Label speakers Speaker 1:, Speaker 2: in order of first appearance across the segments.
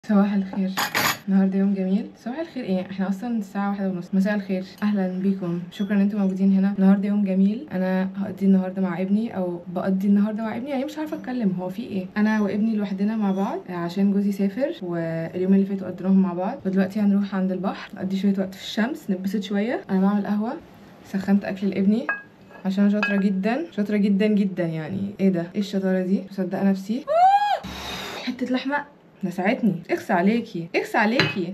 Speaker 1: صباح الخير النهارده يوم جميل صباح الخير ايه احنا اصلا الساعه واحدة ونص مساء الخير اهلا بيكم شكرا ان انتم موجودين هنا النهارده يوم جميل انا هقضي النهارده مع ابني او بقضي النهارده مع ابني يعني مش عارفه اتكلم هو في ايه انا وابني لوحدنا مع بعض عشان جوزي سافر واليوم اللي فات قضيناهم مع بعض ودلوقتي هنروح عند البحر نقضي شويه وقت في الشمس نتبسط شويه انا بعمل قهوه سخنت اكل لابني عشان أنا شاطره جدا شاطره جدا جدا يعني ايه ده ايه الشطاره دي مصدقه نفسي حته لحمه نسعتني اخس عليكي اخس عليكي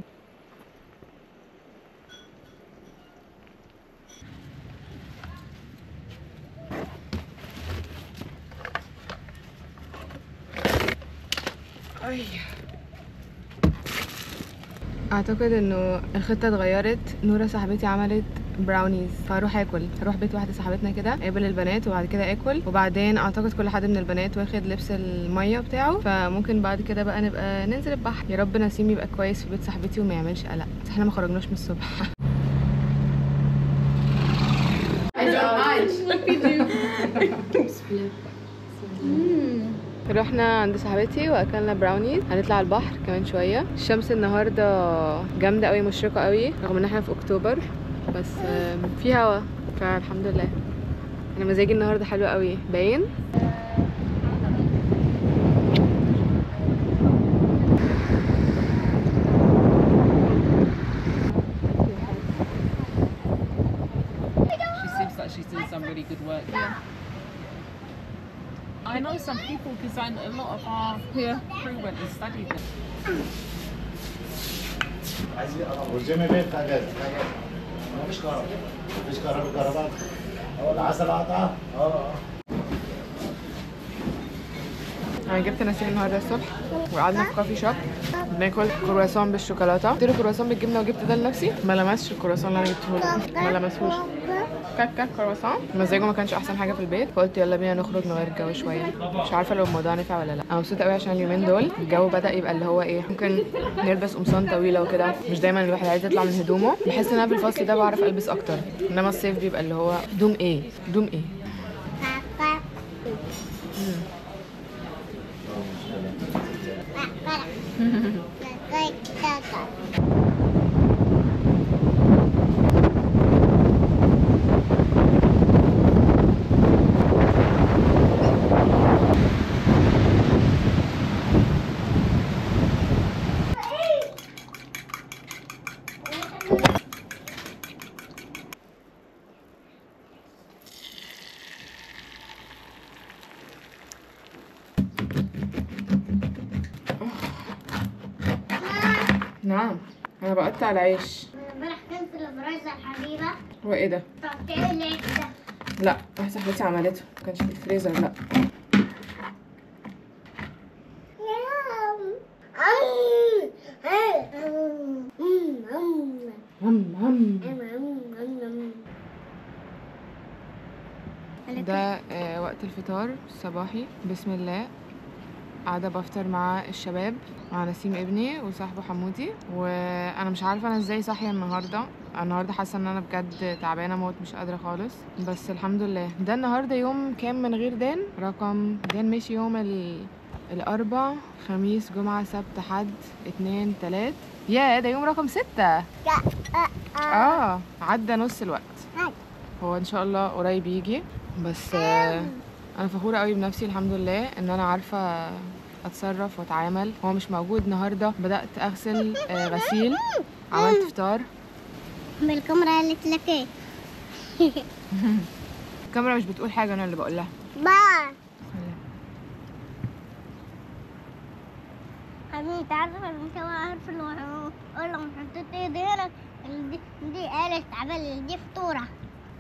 Speaker 1: أي. اعتقد انه الخطه اتغيرت نوره صاحبتي عملت براونيز فهروح اكل هروح بيت واحده صاحبتنا كده اقابل البنات وبعد كده اكل وبعدين اعتقد كل حد من البنات واخد لبس الميه بتاعه فممكن بعد كده بقى نبقى ننزل البحر يا رب نسيم يبقى كويس في بيت صاحبتي وما يعملش قلق بس احنا ما خرجناش من الصبح رحنا عند صاحبتي واكلنا براونيز هنطلع البحر كمان شويه الشمس النهارده جامده قوي مشرقه قوي رغم ان احنا في اكتوبر بس آم، في هوا فالحمد لله انا مزاجي النهارده حلو قوي باين
Speaker 2: She seems like she's doing some really good work. Yeah. I know some people because a lot of our crew went and studied it.
Speaker 3: عايزين والجيم بيت كاجل مفيش كهرباء مفيش كهرباء كهرباء هو العسل قطعه اه
Speaker 1: انا جبت نسيم النهارده الصبح وقعدنا في كوفي شوب بناكل كرواسون بالشوكولاته قلت له كرواسون بالجبنه وجبت ده لنفسي ما لمسش الكرواسون اللي انا جبته له ما لمسهوش كاك كاك كرواسون مزاجه ما كانش احسن حاجه في البيت فقلت يلا بينا نخرج نغير الجو شويه مش عارفه لو الموضوع نفع ولا لا انا مبسوطه قوي عشان اليومين دول الجو بدا يبقى اللي هو ايه ممكن نلبس قمصان طويله وكده مش دايما الواحد عايز يطلع من هدومه بحس ان انا في الفصل ده بعرف البس اكتر انما الصيف بيبقى اللي هو هدوم ايه هدوم ايه نعم انا بقطع العيش
Speaker 4: امبارح كنت البرايزة الحبيبة
Speaker 1: هو ايه ده
Speaker 4: تقطيع العيش ده
Speaker 1: لا واحدة صاحبتي عملته ما كانش في الفريزر لا هم هم ده آه، وقت الفطار الصباحي بسم الله قاعدة بفطر مع الشباب مع نسيم ابني وصاحبه حمودي وانا مش عارفة انا ازاي صاحية النهاردة أنا النهاردة حاسة ان انا بجد تعبانة موت مش قادرة خالص بس الحمد لله ده النهاردة يوم كام من غير دان رقم دان ماشي يوم ال... الأربع خميس جمعة سبت حد اتنين تلات يا ده يوم رقم ستة اه عدى نص الوقت هو ان شاء الله قريب يجي بس آه انا فخوره قوي بنفسي الحمد لله ان انا عارفه اتصرف واتعامل هو مش موجود النهارده بدات اغسل آه غسيل عملت فطار
Speaker 4: بالكاميرا قالت لك ايه؟
Speaker 1: الكاميرا مش بتقول حاجه انا اللي بقول لها
Speaker 4: با
Speaker 1: بسم الله
Speaker 4: حبيبي انت عارفه انت عارفه لو اقول لهم حطيت ايدي هنا دي دي قالت عمل دي فطوره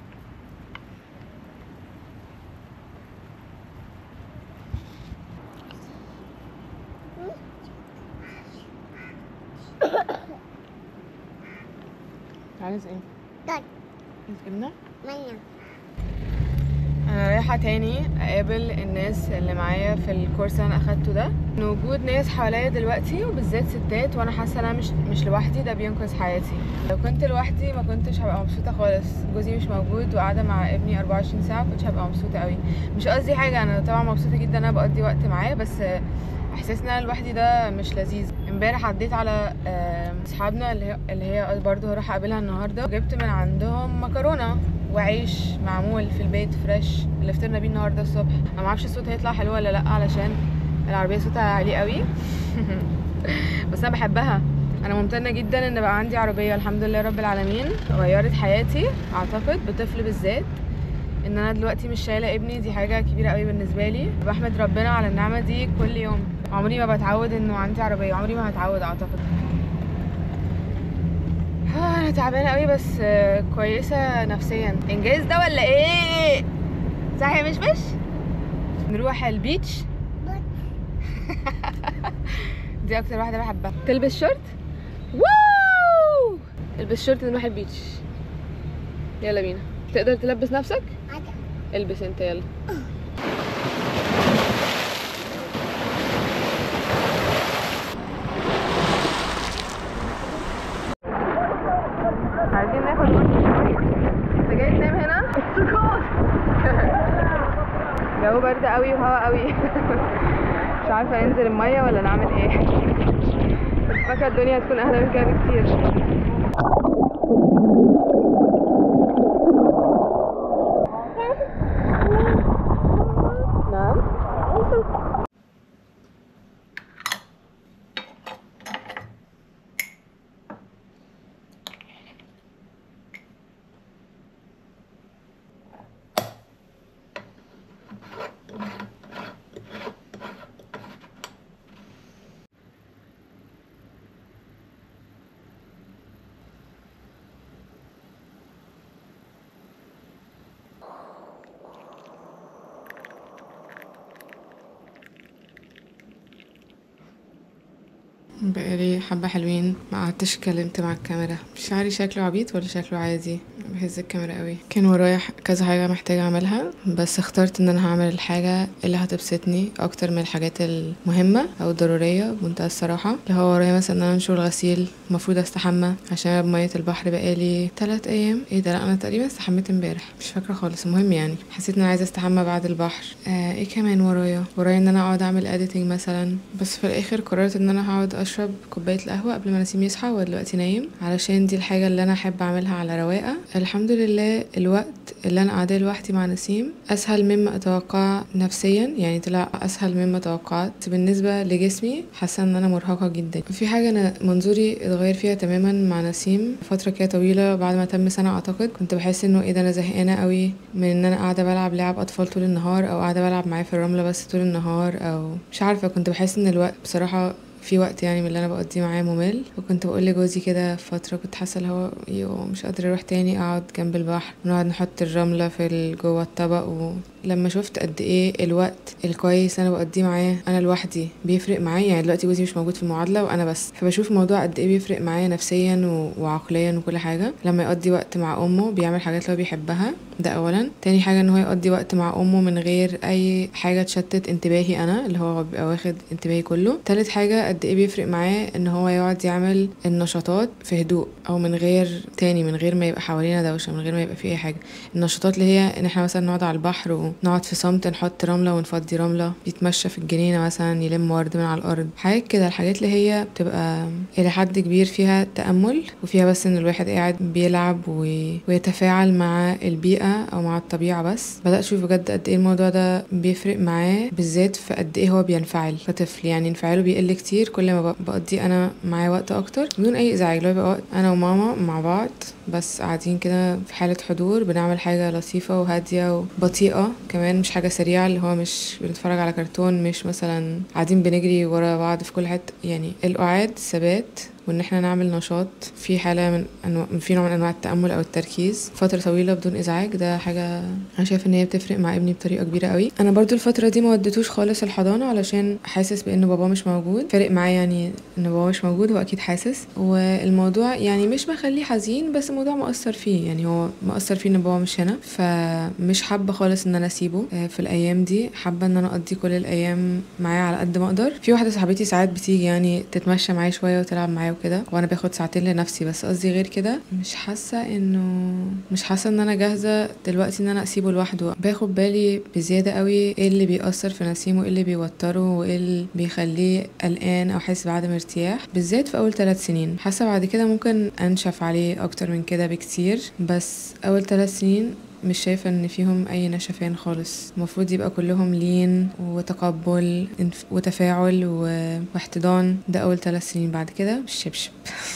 Speaker 1: عايز ايه
Speaker 4: طيب
Speaker 1: عايز جبنه
Speaker 4: مانيا
Speaker 1: انا رايحه تاني اقابل الناس اللي معايا في الكورس اللي انا اخدته ده إن وجود ناس حواليا دلوقتي وبالذات ستات وانا حاسه ان انا مش مش لوحدي ده بينقذ حياتي لو كنت لوحدي ما كنتش هبقى مبسوطه خالص جوزي مش موجود وقاعده مع ابني 24 ساعه كنتش هبقى مبسوطه قوي مش قصدي حاجه انا طبعا مبسوطه جدا ان انا بقضي وقت معاه بس احساس ان انا لوحدي ده مش لذيذ امبارح عديت على آه، اصحابنا اللي هي اللي هي برضه هروح اقابلها النهارده وجبت من عندهم مكرونه وعيش معمول في البيت فريش اللي فطرنا بيه النهارده الصبح انا ما اعرفش الصوت هيطلع حلو ولا لا علشان العربيه صوتها عالي قوي بس انا بحبها انا ممتنه جدا ان بقى عندي عربيه الحمد لله رب العالمين غيرت حياتي اعتقد بطفل بالذات ان انا دلوقتي مش شايله ابني دي حاجه كبيره قوي بالنسبه لي بحمد ربنا على النعمه دي كل يوم عمري ما بتعود انه عندي عربيه عمري ما هتعود اعتقد آه، انا تعبانه قوي بس آه، كويسه نفسيا انجاز ده ولا ايه صح يا مشمش نروح البيتش دي اكتر واحده بحبها تلبس شورت واو البس شورت نروح البيتش يلا بينا تقدر تلبس نفسك البس انت يلا عايزين ناخد انت جاي تنام هنا السكوت جو برد قوي وهوا قوي مش عارفه ننزل الميه ولا نعمل ايه كنت فاكره الدنيا هتكون اهدى من كده بكتير نعم بقالي حبة حلوين ما قعدتش اتكلمت مع الكاميرا شعري شكله عبيط ولا شكله عادي بهز الكاميرا قوي كان ورايا ح- كذا حاجة محتاجة اعملها بس اخترت ان انا هعمل الحاجة اللي هتبسطني اكتر من الحاجات المهمة او الضرورية بمنتهى الصراحة اللي هو ورايا مثلا ان انا انشر الغسيل المفروض استحمى عشان أنا بمية البحر بقالي تلات ايام ايه ده لا انا تقريبا استحميت امبارح مش فاكرة خالص المهم يعني حسيت ان انا عايزة استحمى بعد البحر آه ايه كمان ورايا ورايا ان انا اقعد اعمل اديتنج مثلا بس في الاخر قررت ان انا هقعد اشرب كوبايه القهوه قبل ما نسيم يصحى هو دلوقتي نايم علشان دي الحاجه اللي انا احب اعملها على رواقه الحمد لله الوقت اللي انا قاعده لوحدي مع نسيم اسهل مما اتوقع نفسيا يعني طلع اسهل مما توقعت بالنسبه لجسمي حاسه ان انا مرهقه جدا في حاجه انا منظوري اتغير فيها تماما مع نسيم فتره كده طويله بعد ما تم سنه اعتقد كنت بحس انه ايه ده انا زهقانه قوي من ان انا قاعده بلعب لعب اطفال طول النهار او قاعده بلعب معاه في الرمله بس طول النهار او مش عارفه كنت بحس ان الوقت بصراحه في وقت يعني من اللي انا بقضيه معاه ممل وكنت بقول لجوزي كده في فتره كنت حاسه اللي هو يو مش قادره اروح تاني اقعد جنب البحر ونقعد نحط الرمله في ال- جوه الطبق ولما شفت قد ايه الوقت الكويس اللي انا بقضيه معاه انا لوحدي بيفرق معايا يعني دلوقتي جوزي مش موجود في المعادله وانا بس فبشوف الموضوع قد ايه بيفرق معايا نفسيا و- وعقليا وكل حاجه لما يقضي وقت مع امه بيعمل حاجات اللي هو بيحبها ده اولا تاني حاجه ان هو يقضي وقت مع امه من غير اي حاجه تشتت انتباهي انا اللي هو بيبقى واخد انتباهي كله تالت حاجه قد ايه بيفرق معاه ان هو يقعد يعمل النشاطات في هدوء او من غير تاني من غير ما يبقى حوالينا دوشه من غير ما يبقى فيه اي حاجه النشاطات اللي هي ان احنا مثلا نقعد على البحر ونقعد في صمت نحط رمله ونفضي رمله يتمشى في الجنينه مثلا يلم ورد من على الارض حاجات كده الحاجات اللي هي بتبقى الى حد كبير فيها تامل وفيها بس ان الواحد قاعد بيلعب و... ويتفاعل مع البيئه او مع الطبيعه بس بدات اشوف بجد قد ايه الموضوع ده بيفرق معاه بالذات في قد ايه هو بينفعل كطفل يعني انفعاله بيقل كتير كل ما ب- بقضي انا معاه وقت اكتر بدون اي ازعاج لو يبقى وقت انا وماما مع بعض بس قاعدين كده في حالة حضور بنعمل حاجة لطيفة وهادية وبطيئة كمان مش حاجة سريعة اللي هو مش بنتفرج على كرتون مش مثلا قاعدين بنجري ورا بعض في كل حتة يعني القعاد ثبات وان احنا نعمل نشاط في حاله من انواع في نوع من انواع التامل او التركيز فتره طويله بدون ازعاج ده حاجه انا شايفه ان هي بتفرق مع ابني بطريقه كبيره قوي انا برضو الفتره دي ما وديتوش خالص الحضانه علشان حاسس بان بابا مش موجود فارق معايا يعني ان بابا مش موجود هو اكيد حاسس والموضوع يعني مش مخليه حزين بس الموضوع مؤثر فيه يعني هو مؤثر فيه ان بابا مش هنا فمش حابه خالص ان انا اسيبه آه، في الايام دي حابه ان انا اقضي كل الايام معاه على قد ما اقدر في واحده صاحبتي ساعات بتيجي يعني تتمشى معايا شويه وتلعب معايا وكده وانا باخد ساعتين لنفسي بس قصدي غير كده مش حاسه انه مش حاسه ان انا جاهزه دلوقتي ان انا اسيبه لوحده باخد بالي بزياده قوي ايه اللي بيأثر في نسيم وايه اللي بيوتره وايه اللي بيخليه قلقان او حاسس بعدم ارتياح بالذات في اول ثلاث سنين حاسه بعد كده ممكن انشف عليه اكتر من كده بكتير بس اول ثلاث سنين مش شايفة ان فيهم اي نشفان خالص المفروض يبقى كلهم لين وتقبل انف- وتفاعل و- واحتضان ده اول ثلاث سنين بعد كده شبشب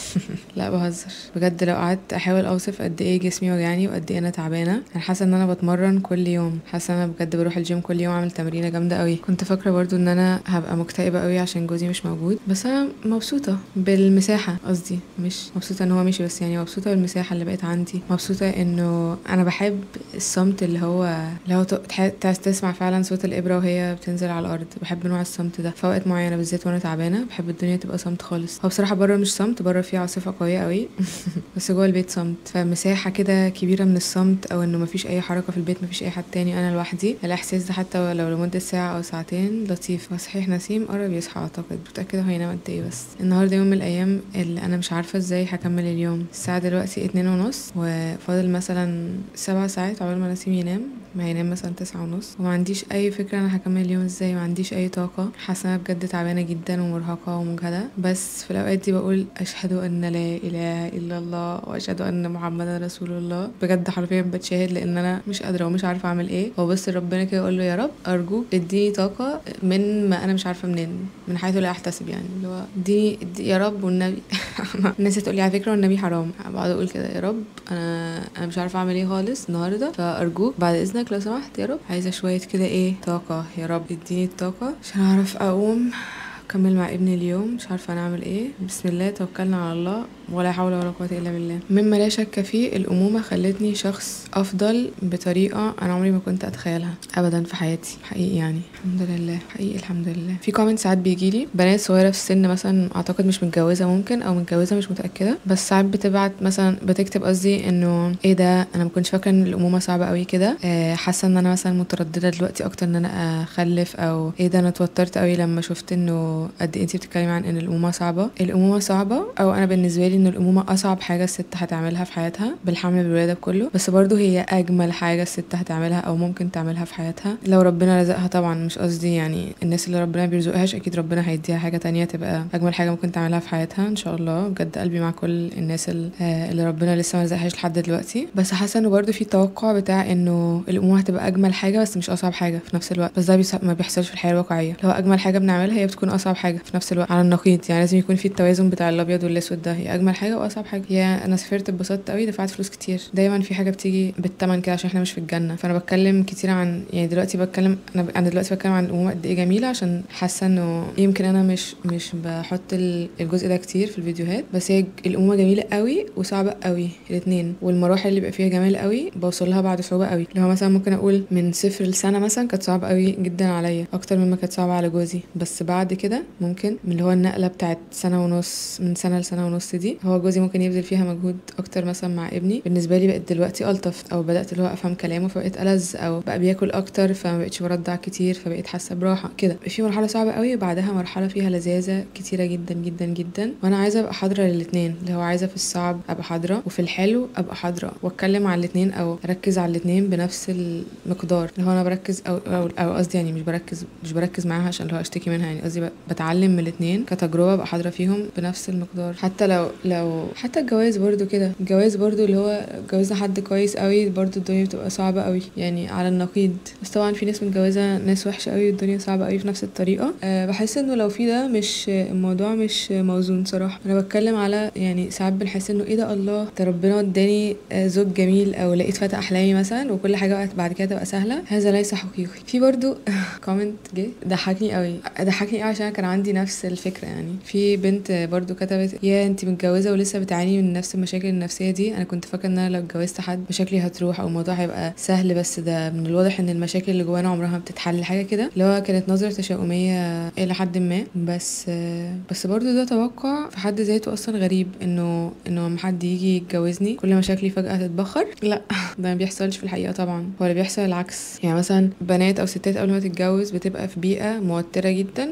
Speaker 1: لا بهزر بجد لو قعدت احاول اوصف قد ايه جسمي وجعني وقد ايه انا تعبانه انا حاسه ان انا بتمرن كل يوم حاسه ان انا بجد بروح الجيم كل يوم اعمل تمرينه جامده قوي كنت فاكره برضو ان انا هبقى مكتئبه قوي عشان جوزي مش موجود بس انا مبسوطه بالمساحه قصدي مش مبسوطه ان هو مشي بس يعني مبسوطه بالمساحه اللي بقت عندي مبسوطه انه انا بحب الصمت اللي هو اللي هو تح- تحس تسمع فعلا صوت الابره وهي بتنزل على الارض بحب نوع الصمت ده في اوقات معينه بالذات وانا تعبانه بحب الدنيا تبقى صمت خالص هو بصراحه بره مش صمت بره فيه عاصفه قويه قوي بس جوه البيت صمت فمساحه كده كبيره من الصمت او انه مفيش اي حركه في البيت مفيش اي حد تاني انا لوحدي الاحساس ده حتى لو لمده ساعه او ساعتين لطيف وصحيح نسيم قرب يصحى اعتقد متاكده هو هينام قد ايه بس النهارده يوم من الايام اللي انا مش عارفه ازاي هكمل اليوم الساعه دلوقتي اتنين ونص وفاضل مثلا سبع ساعات عقبال ما نسيم ينام ما هينام مثلا تسعة ونص وما عنديش اي فكره انا هكمل اليوم ازاي ما عنديش اي طاقه حاسه انا بجد تعبانه جدا ومرهقه ومجهده بس في الاوقات دي بقول اشهد ان لا اله الا الله واشهد ان محمدا رسول الله بجد حرفيا بتشاهد لان انا مش قادره ومش عارفه اعمل ايه وبص لربنا كده اقول له يا رب ارجوك اديني طاقه من ما انا مش عارفه منين من حيث لا احتسب يعني اللي هو اديني ادي- يا رب والنبي الناس تقول لي على فكره والنبي حرام بقعد اقول كده يا رب انا انا مش عارفه اعمل ايه خالص النهارده فارجوك بعد اذنك لو سمحت يا رب عايزه شويه كده ايه طاقه يا رب اديني الطاقه عشان اعرف اقوم اكمل مع ابني اليوم مش عارفه انا اعمل ايه بسم الله توكلنا على الله ولا حول ولا قوه الا بالله مما لا شك فيه الامومه خلتني شخص افضل بطريقه انا عمري ما كنت اتخيلها ابدا في حياتي حقيقي يعني الحمد لله حقيقي الحمد لله في كومنت ساعات بيجيلي بنات صغيره في السن مثلا اعتقد مش متجوزه ممكن او متجوزه مش متاكده بس ساعات بتبعت مثلا بتكتب قصدي انه ايه ده انا ما كنتش فاكره ان الامومه صعبه قوي كده آه، حاسه ان انا مثلا متردده دلوقتي اكتر ان انا اخلف او ايه ده انا اتوترت قوي لما شفت انه قد ايه انتي بتتكلمي عن ان الامومه صعبه الامومه صعبه او انا بالنسبه لي ان الامومه اصعب حاجه الست هتعملها في حياتها بالحمل بالولاده بكله بس برضو هي اجمل حاجه الست هتعملها او ممكن تعملها في حياتها لو ربنا رزقها طبعا مش قصدي يعني الناس اللي ربنا بيرزقهاش اكيد ربنا هيديها حاجه تانية تبقى اجمل حاجه ممكن تعملها في حياتها ان شاء الله بجد قلبي مع كل الناس ال- آه، اللي ربنا لسه ما رزقهاش لحد دلوقتي بس حاسه انه برضو في توقع بتاع انه الامومه هتبقى اجمل حاجه بس مش اصعب حاجه في نفس الوقت بس ده بيص- ما بيحصلش في الحياه الواقعيه لو اجمل حاجه بنعملها هي بتكون اصعب حاجه في نفس الوقت على النقيض يعني لازم يكون في التوازن بتاع الابيض والاسود ده هي اجمل حاجه واصعب حاجه يا انا سافرت اتبسطت قوي دفعت فلوس كتير دايما في حاجه بتيجي بالثمن كده عشان احنا مش في الجنه فانا بتكلم كتير عن يعني دلوقتي بتكلم انا انا دلوقتي بتكلم عن الامومه قد ايه جميله عشان حاسه انه يمكن انا مش مش بحط ال- الجزء ده كتير في الفيديوهات بس هي الامومه جميله قوي وصعبه قوي الاثنين والمراحل اللي بيبقى فيها جمال قوي بوصل لها بعد صعوبه قوي اللي هو مثلا ممكن اقول من صفر لسنه مثلا كانت صعبه قوي جدا عليا اكتر مما كانت صعبه على جوزي بس بعد كده ممكن من اللي هو النقله بتاعت سنه ونص من سنه لسنه ونص دي هو جوزي ممكن يبذل فيها مجهود اكتر مثلا مع ابني بالنسبه لي بقت دلوقتي الطف او بدات اللي هو افهم كلامه فبقيت ألذ او بقى بياكل اكتر فما بقتش برضع كتير فبقيت حاسه براحه كده في مرحله صعبه قوي وبعدها مرحله فيها لذاذه كتيره جدا جدا جدا وانا عايزه ابقى حاضره للاثنين اللي هو عايزه في الصعب ابقى حاضره وفي الحلو ابقى حاضره واتكلم على الاثنين او اركز على الاثنين بنفس المقدار اللي هو انا بركز او او او قصدي يعني مش بركز مش بركز معاها عشان اللي هو اشتكي منها يعني قصدي ب- بتعلم من الاثنين كتجربه ابقى حاضره فيهم بنفس المقدار حتى لو لو حتى الجواز برضو كده الجواز برضو اللي هو جوزنا حد كويس قوي برضو الدنيا بتبقى صعبه قوي يعني على النقيض بس طبعا في ناس متجوزه ناس وحشه قوي والدنيا صعبه قوي في نفس الطريقه أه بحس انه لو في ده مش الموضوع مش موزون صراحه انا بتكلم على يعني ساعات بنحس انه ايه ده الله ده ربنا اداني آه، زوج جميل او لقيت فتى احلامي مثلا وكل حاجه بقت بعد كده تبقى سهله هذا ليس حقيقي في برضو كومنت جه ضحكني قوي ضحكني قوي عشان أنا كان عندي نفس الفكره يعني في بنت برضو كتبت يا انت متجوزه ولسه بتعاني من نفس المشاكل النفسيه دي انا كنت فاكره ان انا لو اتجوزت حد مشاكلي هتروح او الموضوع هيبقى سهل بس ده من الواضح ان المشاكل اللي جوانا عمرها ما بتتحل حاجه كده اللي هو كانت نظره تشاؤميه الى حد ما بس بس برضو ده توقع في حد ذاته اصلا غريب انه انه لما حد يجي يتجوزني كل مشاكلي فجاه تتبخر لا ده ما بيحصلش في الحقيقه طبعا هو اللي بيحصل العكس يعني مثلا بنات او ستات قبل ما تتجوز بتبقى في بيئه موتره جدا وتروح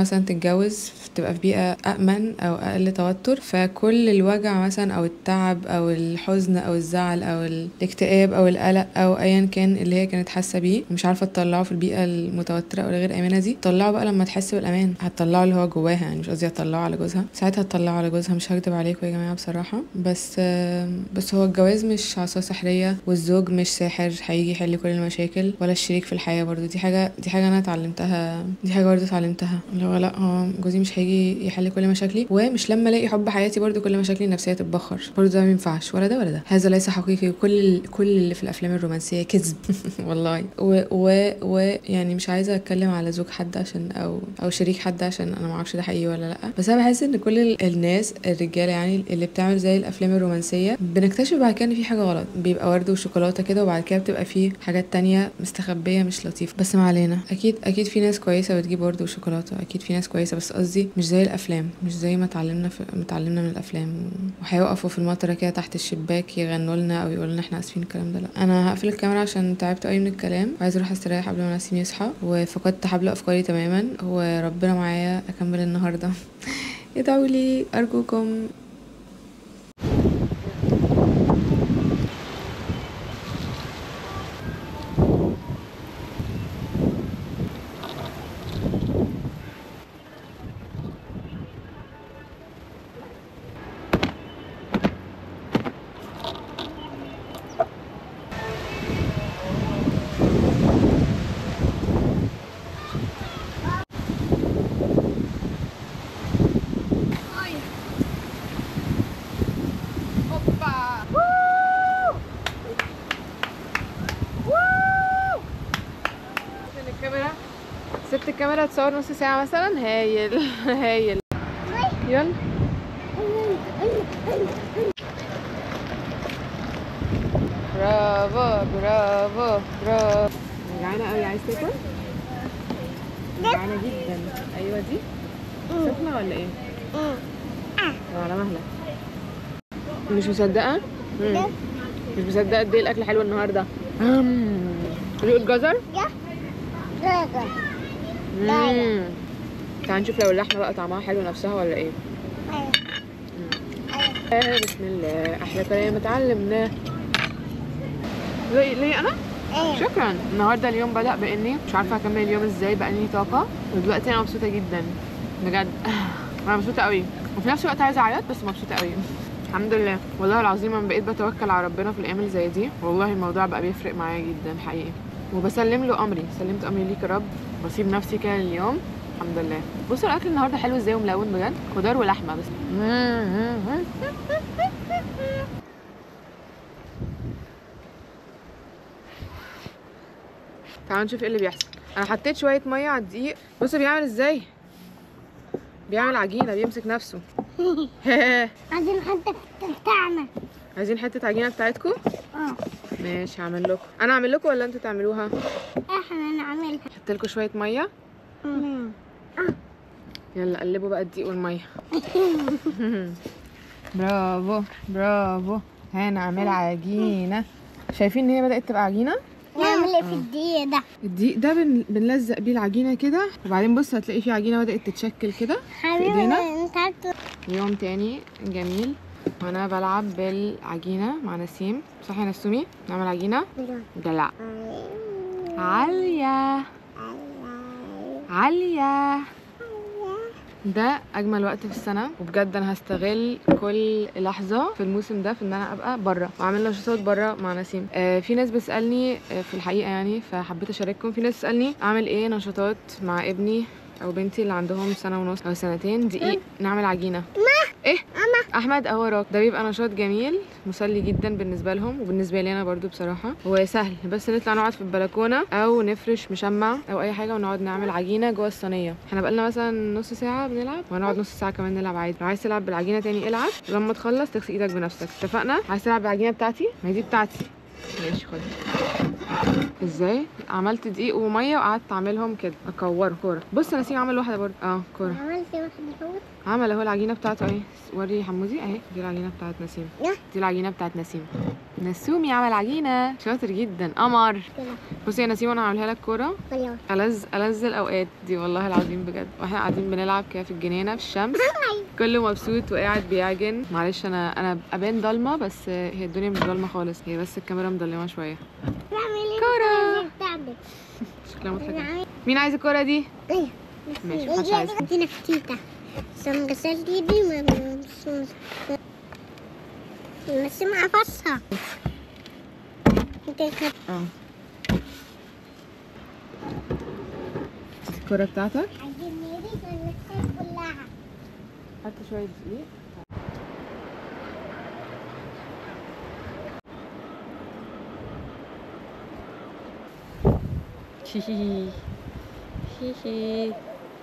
Speaker 1: مثلا تتجوز تبقى في بيئة أأمن أو أقل توتر فكل الوجع مثلا أو التعب أو الحزن أو الزعل أو الاكتئاب أو القلق أو أيا كان اللي هي كانت حاسة بيه ومش عارفة تطلعه في البيئة المتوترة أو الغير آمنة دي طلعه بقى لما تحس بالأمان هتطلعه اللي هو جواها يعني مش قصدي هتطلعه على جوزها ساعتها تطلعه على جوزها مش هكدب عليكم يا جماعة بصراحة بس بس هو الجواز مش عصا سحرية والزوج مش ساحر هيجي يحل كل المشاكل ولا الشريك في الحياة برضو دي حاجة دي حاجة أنا اتعلمتها دي حاجة برضو اتعلمتها اللي هو لا هو جوزي مش هيجي يحل كل مشاكلي ومش لما الاقي حب حياتي برضو كل مشاكلي النفسية تتبخر برضو ده ما ينفعش ولا ده ولا ده هذا ليس حقيقي كل كل اللي في الأفلام الرومانسية كذب والله و, و, و يعني مش عايزة أتكلم على زوج حد عشان أو أو شريك حد عشان أنا معرفش ده حقيقي ولا لأ بس أنا بحس إن كل ال- الناس الرجالة يعني اللي بتعمل زي الأفلام الرومانسية بنكتشف بعد كده إن في حاجة غلط بيبقى ورد وشوكولاتة كده وبعد كده بتبقى فيه حاجات تانية مستخبية مش لطيفة بس ما علينا أكيد أكيد في ناس كويسة بتجيب ورد وشوكولاتة أكيد في ناس كويسة بس قصدي مش زي الأفلام مش زي ما اتعلمنا في ما اتعلمنا من الأفلام وهيقفوا في المطرة كده تحت الشباك يغنوا لنا أو يقولوا لنا إحنا آسفين الكلام ده لأ أنا هقفل الكاميرا عشان تعبت قوي من الكلام وعايزة أروح أستريح قبل ما نسيم يصحى وفقدت حبل أفكاري تماما وربنا معايا أكمل النهاردة ادعوا لي أرجوكم من الكاميرا سبت الكاميرا تصور نص ساعة مثلا هايل هايل يلا برافو برافو برافو جعانة قوي عايز تاكل؟ جعانة جدا ايوه دي سخنة ولا ايه؟ طب على مهلك مش مصدقة؟ مم. مش مصدقة قد ايه الأكل حلو النهاردة أمم. ريق الجزر؟
Speaker 4: راجع
Speaker 1: مم. تعال نشوف لو اللحمة بقى طعمها حلو نفسها ولا ايه آه، بسم الله احلى كلام اتعلمناه ليه ليه انا؟
Speaker 4: ايه
Speaker 1: شكرا النهارده اليوم بدأ باني مش عارفة هكمل اليوم ازاي بقى لي طاقة ودلوقتي انا مبسوطة جدا بجد انا مبسوطة قوي وفي نفس الوقت عايزة اعيط بس مبسوطة قوي الحمد لله والله العظيم انا بقيت بتوكل على ربنا في الايام اللي زي دي والله الموضوع بقى بيفرق معايا جدا حقيقي وبسلم له امري سلمت امري ليك يا رب بسيب نفسي كده اليوم الحمد لله بصوا الاكل النهارده حلو ازاي وملون بجد خضار ولحمه بس تعالوا نشوف ايه اللي بيحصل انا حطيت شويه ميه على الدقيق بصوا بيعمل ازاي بيعمل عجينه بيمسك نفسه
Speaker 4: عايزين حتى تعمل
Speaker 1: عايزين حته عجينه بتاعتكم
Speaker 4: اه
Speaker 1: ماشي هعمل لكم انا اعمل لكم ولا انتوا تعملوها
Speaker 4: احنا نعملها
Speaker 1: احط لكم شويه ميه
Speaker 4: مم.
Speaker 1: يلا قلبوا بقى الدقيق والميه برافو برافو هنعمل عجينه شايفين ان هي بدات تبقى عجينه
Speaker 4: نعمل ايه في الدقيق ده
Speaker 1: الدقيق ده بن... بنلزق بيه العجينه كده وبعدين بص هتلاقي في عجينه بدات تتشكل كده
Speaker 4: حبيبي
Speaker 1: إيدينا؟
Speaker 4: انت عارف
Speaker 1: يوم تاني جميل وانا بلعب بالعجينه مع نسيم صح يا نسومي نعمل عجينه دلع عاليه عاليه ده اجمل وقت في السنه وبجد انا هستغل كل لحظه في الموسم ده في ان انا ابقى بره واعمل نشاطات بره مع نسيم آه في ناس بتسالني آه في الحقيقه يعني فحبيت اشارككم في ناس تسالني اعمل ايه نشاطات مع ابني او بنتي اللي عندهم سنه ونص او سنتين دقيق نعمل عجينه ايه احمد اهو وراك ده بيبقى نشاط جميل مسلي جدا بالنسبه لهم وبالنسبه لي انا برضو بصراحه وسهل بس نطلع نقعد في البلكونه او نفرش مشمع او اي حاجه ونقعد نعمل عجينه جوه الصينيه احنا بقالنا مثلا نص ساعه بنلعب وهنقعد نص ساعه كمان نلعب عادي لو عايز تلعب بالعجينه تاني العب لما تخلص تغسل ايدك بنفسك اتفقنا عايز تلعب بالعجينه بتاعتي ما هي دي بتاعتي ماشي خد ازاي عملت دقيق وميه وقعدت اعملهم كده اكوره كوره بص نسيم عمل واحده برضه اه كوره
Speaker 4: عملت واحدة اهو
Speaker 1: عمل اهو العجينه بتاعته اهي وري حمودي اهي دي العجينه بتاعت نسيم
Speaker 4: يا.
Speaker 1: دي العجينه بتاعت نسيم نسومي عمل عجينه شاطر جدا قمر
Speaker 4: كده
Speaker 1: بصي يا نسيم انا هعملها لك كوره
Speaker 4: خلاص
Speaker 1: ألذ ألذ الأوقات دي والله العظيم بجد واحنا قاعدين بنلعب كده في الجنينة في الشمس كله مبسوط وقاعد بيعجن معلش أنا أنا أبان ضلمة بس هي الدنيا مش ضلمة خالص هي بس الكاميرا مضلمة شوية
Speaker 4: بعمل
Speaker 1: كرة.
Speaker 4: بتاعتك
Speaker 1: شكلها مضحكة مين عايز الكورة دي؟
Speaker 4: ايه
Speaker 1: ماشي محدش عايزها
Speaker 4: دي فتيتة عشان غسلت ايدي ما بس ما قفصها انت كده
Speaker 1: اه الكورة بتاعتك
Speaker 4: عايزين نريد ونغسل كلها
Speaker 1: حط شوية دقيق هيهي هيهي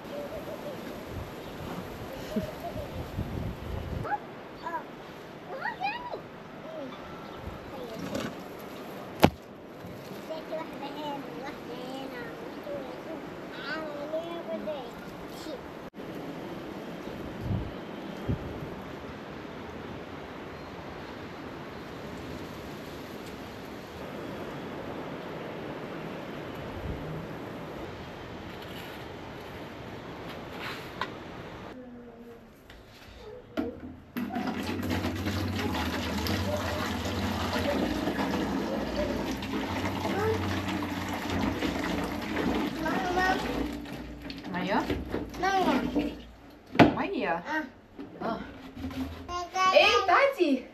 Speaker 1: مية مية اه ايه بتاعتي